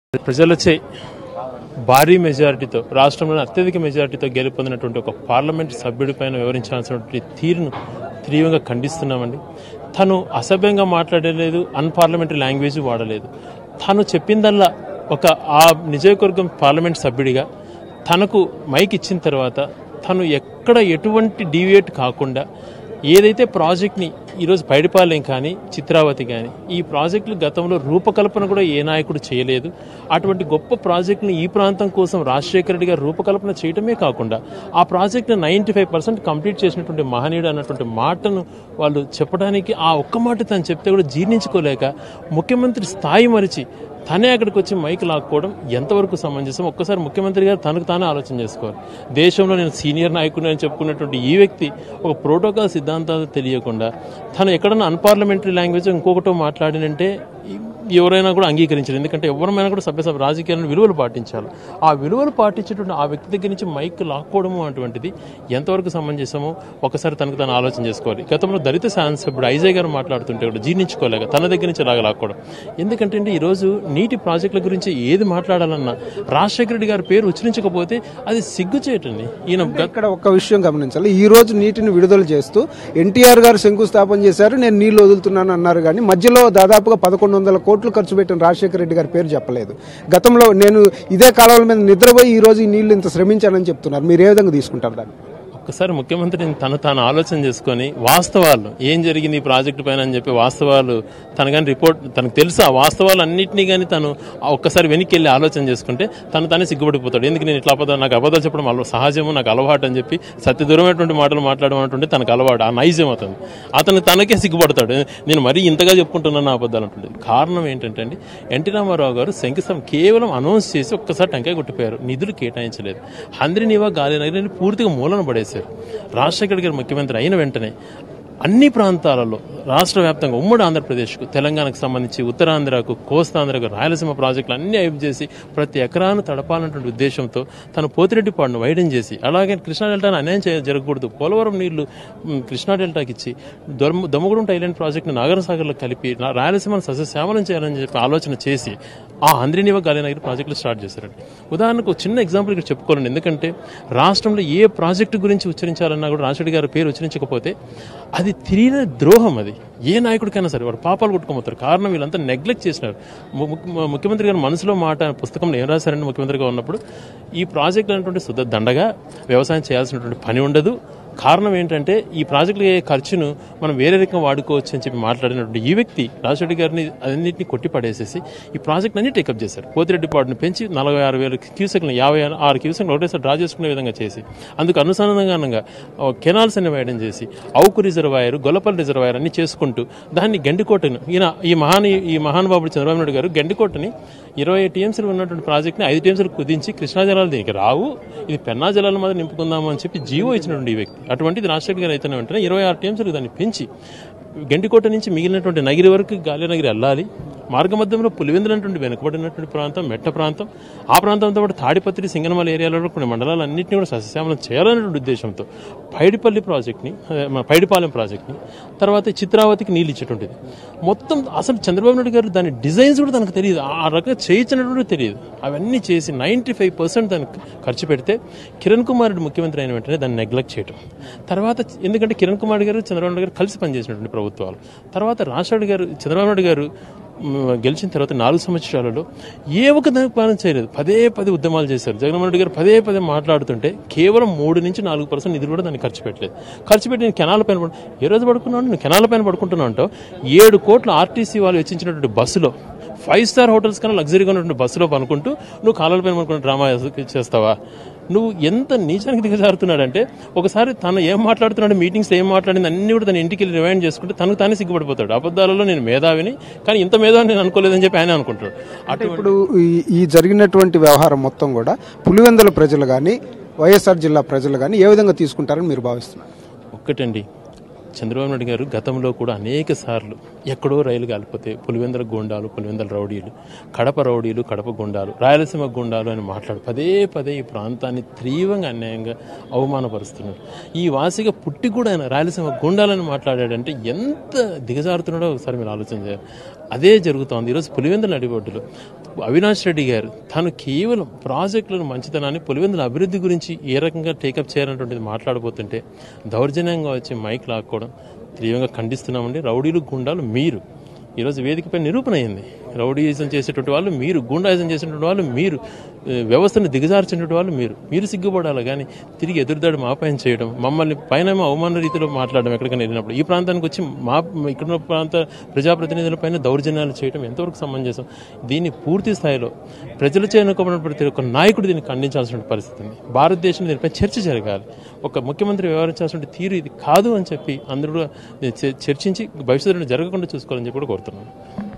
ప్రజలచే భారీ మెజారిటీతో రాష్ట్రంలోని అత్యధిక మెజారిటీతో గెలుపొందినటువంటి ఒక పార్లమెంట్ సభ్యుడి పైన వివరించాల్సినటువంటి తీరును తీవ్రంగా ఖండిస్తున్నామండి తను అసభ్యంగా మాట్లాడలేదు అన్పార్లమెంటరీ లాంగ్వేజ్ వాడలేదు తను చెప్పిందల్లా ఒక ఆ నియోజకవర్గం పార్లమెంట్ సభ్యుడిగా తనకు మైక్ ఇచ్చిన తర్వాత తను ఎక్కడ ఎటువంటి డీవియేట్ కాకుండా ఏదైతే ప్రాజెక్ట్ని ఈరోజు పైడిపాలెం కానీ చిత్రావతి కానీ ఈ ప్రాజెక్టులు గతంలో రూపకల్పన కూడా ఏ నాయకుడు చేయలేదు అటువంటి గొప్ప ప్రాజెక్టుని ఈ ప్రాంతం కోసం రాజశేఖర రెడ్డి గారు రూపకల్పన చేయటమే కాకుండా ఆ ప్రాజెక్ట్ని నైంటీ ఫైవ్ పర్సెంట్ కంప్లీట్ చేసినటువంటి మహనీయుడు అన్నటువంటి మాటను వాళ్ళు చెప్పడానికి ఆ ఒక్క మాట తను చెప్తే కూడా జీర్ణించుకోలేక ముఖ్యమంత్రి స్థాయి మరిచి తనే అక్కడికి వచ్చి మైక్ లాక్కోవడం ఎంతవరకు సమంజసం ఒక్కసారి ముఖ్యమంత్రి గారు తనకు తానే ఆలోచన చేసుకోవాలి దేశంలో నేను సీనియర్ నాయకుడిని అని చెప్పుకున్నటువంటి ఈ వ్యక్తి ఒక ప్రోటోకాల్ సిద్ధాంతాలు తెలియకుండా తను ఎక్కడన్నా అన్పార్లమెంటరీ లాంగ్వేజ్ ఇంకొకటో మాట్లాడినంటే ఎవరైనా కూడా అంగీకరించారు ఎందుకంటే ఎవరైనా కూడా సభ్య సభ రాజకీయాలను విలువలు పాటించాలి ఆ విలువలు పాటించేటువంటి ఆ వ్యక్తి దగ్గర నుంచి మైక్ లాక్కోవడము అటువంటిది ఎంతవరకు సమంజసమో ఒకసారి తనకు తను ఆలోచన చేసుకోవాలి గతంలో దళిత శాసనసభ్యుడు ఐజయ్ గారు మాట్లాడుతుంటే కూడా జీర్ణించుకోలేక తన దగ్గర నుంచి లాగా లాక్కోవడం ఎందుకంటే అండి ఈరోజు నీటి ప్రాజెక్టుల గురించి ఏది మాట్లాడాలన్నా రాజశేఖర రెడ్డి గారి పేరు ఉచ్చరించకపోతే అది సిగ్గు చేయటండి ఈయన గత ఇక్కడ ఒక్క విషయం గమనించాలి ఈ రోజు నీటిని విడుదల చేస్తూ ఎన్టీఆర్ గారు శంకుస్థాపన చేశారు నేను నీళ్లు వదులుతున్నాను అన్నారు కానీ మధ్యలో దాదాపుగా పదకొండు వందల కోట్లు ఖర్చు పెట్టిన రాజశేఖర రెడ్డి గారి పేరు చెప్పలేదు గతంలో నేను ఇదే కాలువల మీద నిద్రపోయి ఈ రోజు ఈ నీళ్లు ఇంత శ్రమించానని చెప్తున్నారు మీరు ఏ విధంగా తీసుకుంటారు దాన్ని ఒక్కసారి ముఖ్యమంత్రిని తను తాను ఆలోచన చేసుకొని వాస్తవాలు ఏం జరిగింది ఈ ప్రాజెక్టు పైన అని చెప్పి వాస్తవాలు తన కానీ రిపోర్ట్ తనకు తెలుసు ఆ వాస్తవాలు అన్నింటినీ కానీ తను ఆ ఒక్కసారి వెనక్కి వెళ్ళి ఆలోచన చేసుకుంటే తను తానే సిగ్గుపడిపోతాడు ఎందుకు నేను ఇట్లా అబద్ధాలు నాకు అబద్ధాలు చెప్పడం అలవా సహజము నాకు అలవాటు అని చెప్పి సత్య దూరమైనటువంటి మాటలు మాట్లాడడం అంటుంటే తనకు అలవాటు ఆ నైజం అతను అతను తనకే సిగ్గుపడతాడు నేను మరీ ఇంతగా చెప్పుకుంటున్నాను అబద్ధాలు అంటుంది కారణం ఏంటంటే అండి ఎన్టీ రామారావు గారు శంకుస్థాపన కేవలం అనౌన్స్ చేసి ఒక్కసారి టెంకాయ కొట్టిపోయారు నిధులు కేటాయించలేదు హంద్రినివా గాలి నగరిని పూర్తిగా మూలన పడేశారు రాజశేఖర్ గారు ముఖ్యమంత్రి అయిన వెంటనే అన్ని ప్రాంతాలలో రాష్ట్ర వ్యాప్తంగా ఉమ్మడి ఆంధ్రప్రదేశ్కు తెలంగాణకు సంబంధించి ఉత్తరాంధ్రకు కోస్తాంధ్రకు రాయలసీమ ప్రాజెక్టులు అన్ని అయిపు చేసి ప్రతి ఎకరాను తడపాలన్నటువంటి ఉద్దేశంతో తను పోతిరెడ్డిపాడును వైడెన్ చేసి అలాగే కృష్ణా డెల్టాను అన్యాయం చేయ జరగకూడదు పోలవరం నీళ్లు మ్, కృష్ణా డెల్టాకి ఇచ్చి దొరమ దొమ్మగుంట ఐలాండ్ ప్రాజెక్టును నాగరసాగర్లో కలిపి నా- రాయలసీమను సస్యశ్యామలం చేయాలని చెప్పి ఆలోచన చేసి ఆ అంద్రినివ గాలినగర్ ప్రాజెక్టులు స్టార్ట్ చేశారండి ఉదాహరణకు ఒక చిన్న ఎగ్జాంపుల్ ఇక్కడ చెప్పుకోవాలండి ఎందుకంటే రాష్ట్రంలో ఏ ప్రాజెక్టు గురించి ఉచ్చరించాలన్నా కూడా రాజశేఖర్ గారి పేరు ఉచ్చరించకపోతే అది తిరిగిన ద్రోహం అది ఏ నాయకుడికైనా సరే వాడు పాపాలు కొట్టుకోమవుతారు కారణం వీళ్ళంతా నెగ్లెక్ట్ చేసినారు ము- ము- ముఖ్యమంత్రి గారు మనసులో మాట అనే పుస్తకంలో ఏం రాశారండి ముఖ్యమంత్రిగా ఉన్నప్పుడు ఈ ప్రాజెక్ట్ అనేటువంటి శుద్ధ దండగా వ్యవసాయం చేయాల్సినటువంటి పని ఉండదు కారణం ఏంటంటే ఈ ప్రాజెక్టుల అయ్యే ఖర్చును మనం వేరే రకంగా వాడుకోవచ్చు అని చెప్పి మాట్లాడినటువంటి ఈ వ్యక్తి రాజశేఖర్ గారిని అన్నింటినీ కొట్టి పడేసేసి ఈ ప్రాజెక్ట్ అన్ని టేకప్ చేశారు పోతిరెడ్డిపాడును పెంచి నలభై ఆరు వేల క్యూసెక్లను యాభై ఆరు క్యూసెక్లు ఒకటేసారి డ్రా చేసుకునే విధంగా చేసి అందుకు అనుసంధానంగా కెనాల్స్ అని వేయడం చేసి అవుకు రిజర్వాయర్ గొల్లపల్లి రిజర్వాయర్ అన్ని చేసుకుంటూ దాన్ని గండికోటను ఈయన ఈ మహాన్ ఈ మహానుభావుడు చంద్రబాబు నాయుడు గారు గండికోటని ఇరవై టీఎంసీలు ఉన్నటువంటి ప్రాజెక్ట్ని ఐదు టీఎంసీలు కుదించి కృష్ణా జలాలు దీనికి రావు ఇది పెన్నా జలాల మీద నింపుకుందాము అని చెప్పి జీవో ఇచ్చినటువంటి ఈ వ్యక్తి అటువంటిది రాజశేఖర్ గారు అయితేనే వెంటనే ఇరవై ఆరు టీఎంసీలు దాన్ని పెంచి గండికోట నుంచి మిగిలినటువంటి నగిరి వరకు గాలినగిరి వెళ్ళాలి మార్గమధ్యంలో పులివెందులటువంటి వెనుకబడినటువంటి ప్రాంతం మెట్ట ప్రాంతం ఆ ప్రాంతంతో పాటు తాడిపత్రి సింగనమల ఏరియాలో కొన్ని మండలాలన్నింటినీ కూడా సస్యశ్యామలం చేయాలనేటువంటి ఉద్దేశంతో పైడిపల్లి ప్రాజెక్ట్ని అదే, మన పైడిపాలెం ప్రాజెక్ట్ని తర్వాత చిత్రావతికి నీళ్ళు ఇచ్చేటువంటిది మొత్తం అసలు చంద్రబాబు నాయుడు గారు దాని డిజైన్స్ కూడా తనకు తెలియదు ఆ రకంగా చేయించినటువంటి తెలియదు అవన్నీ చేసి నైంటీ ఫైవ్ పర్సెంట్ దానికి ఖర్చు పెడితే కిరణ్ కుమార్ రెడ్డి ముఖ్యమంత్రి అయిన వెంటనే దాన్ని నెగ్లెక్ట్ చేయటం తర్వాత ఎందుకంటే కిరణ్ కుమార్ గారు చంద్రబాబు నాయుడు గారు కలిసి పనిచేసినటువంటి ప్రభుత్వాలు తర్వాత రాజశేఖర్ గారు చంద్రబాబు నాయుడు గారు మ్, గెలిచిన తర్వాత నాలుగు సంవత్సరాలలో ఏ ఒక్క దానికి పాలన చేయలేదు పదే పదే ఉద్యమాలు చేశారు జగన్మోహన్ రెడ్డి గారు పదే పదే మాట్లాడుతుంటే కేవలం మూడు నుంచి నాలుగు పర్సెంట్ నిధులు కూడా దాన్ని ఖర్చు పెట్టలేదు ఖర్చు పెట్టి నేను కెనాల పైన పడు- ఏ రోజు పడుకున్నాను నేను కెనాల పైన పడుకుంటున్నాను అంటావు ఏడు కోట్ల ఆర్టీసీ వాళ్ళు వెచ్చించినటువంటి బస్సులో ఫైవ్ స్టార్ హోటల్స్ కన్నా లగ్జరీగా ఉన్నటువంటి బస్సులో పనుకుంటూ నువ్వు కాలాల పైన పనుకుని డ్రామా చేస్తావా నువ్వు ఎంత నీచానికి దిగజారుతున్నాడంటే ఒకసారి తను ఏం మాట్లాడుతున్నాడు మీటింగ్స్ ఏం మాట్లాడింది అన్ని కూడా తన ఇంటికి వెళ్ళి రివైండ్ చేసుకుంటే తనకు తానే సిగ్గుపడిపోతాడు అబద్ధాలలో నేను మేధావిని కానీ ఇంత మేధావిని నేను అనుకోలేదని చెప్పి ఆయన అనుకుంటాడు అంటే ఇప్పుడు ఈ- ఈ జరిగినటువంటి వ్యవహారం మొత్తం కూడా పులివెందుల ప్రజలు కానీ వైఎస్ఆర్ జిల్లా ప్రజలు కానీ ఏ విధంగా తీసుకుంటారని మీరు భావిస్తున్నారు ఒక్కటండి చంద్రబాబు నాయుడు గారు గతంలో కూడా అనేక సార్లు ఎక్కడో రైలు కాలిపోతే పులివెందుల గుండాలు పులివెందుల రౌడీలు కడప రౌడీలు కడప గుండాలు రాయలసీమ గుండాలు అని మాట్లాడు పదే పదే ఈ ప్రాంతాన్ని తీవ్రంగా అన్యాయంగా అవమానపరుస్తున్నాడు ఈ వాసిగా పుట్టి కూడా ఆయన రాయలసీమ గుండాలని మాట్లాడాడంటే ఎంత దిగజారుతున్నాడో ఒకసారి మీరు ఆలోచన చేయాలి అదే జరుగుతోంది ఈరోజు పులివెందుల నడిబొడ్డులో అవినాష్ రెడ్డి గారు తను కేవలం ప్రాజెక్టులను మంచితనాన్ని పులివెందుల అభివృద్ధి గురించి ఏ రకంగా టేకప్ చేయాలన్నటువంటిది మాట్లాడబోతుంటే దౌర్జన్యంగా వచ్చి మైక్ లాక్కోవడం తీవ్రంగా ఖండిస్తున్నామండి రౌడీలు గుండాలు మీరు ఈరోజు వేదికపై నిరూపణ అయింది రౌడీయిజం చేసేటువంటి వాళ్ళు మీరు గుండాయిజం చేసేటువంటి వాళ్ళు మీరు ఏ, వ్యవస్థను దిగజార్చినటువంటి వాళ్ళు మీరు మీరు సిగ్గుపడాలి కానీ తిరిగి ఎదురుదాడి మా పైన చేయడం మమ్మల్ని పైన అవమాన రీతిలో మాట్లాడడం ఎక్కడికైనా వెళ్ళినప్పుడు ఈ ప్రాంతానికి వచ్చి మా ఇక్కడ ప్రాంత ప్రజాప్రతినిధుల పైన దౌర్జన్యాలు చేయడం ఎంతవరకు సమంజసం దీన్ని పూర్తి స్థాయిలో ప్రజలు చేయనుకోబడిన ప్రతి ఒక్క నాయకుడు దీన్ని ఖండించాల్సిన పరిస్థితి ఉంది భారతదేశం దీనిపై చర్చ జరగాలి ఒక ముఖ్యమంత్రి వ్యవహరించాల్సిన తీరు ఇది కాదు అని చెప్పి అందరూ కూడా దీన్ని చర్చించి భవిష్యత్తులో జరగకుండా చూసుకోవాలని చెప్పి కూడా కోరుతున్నాను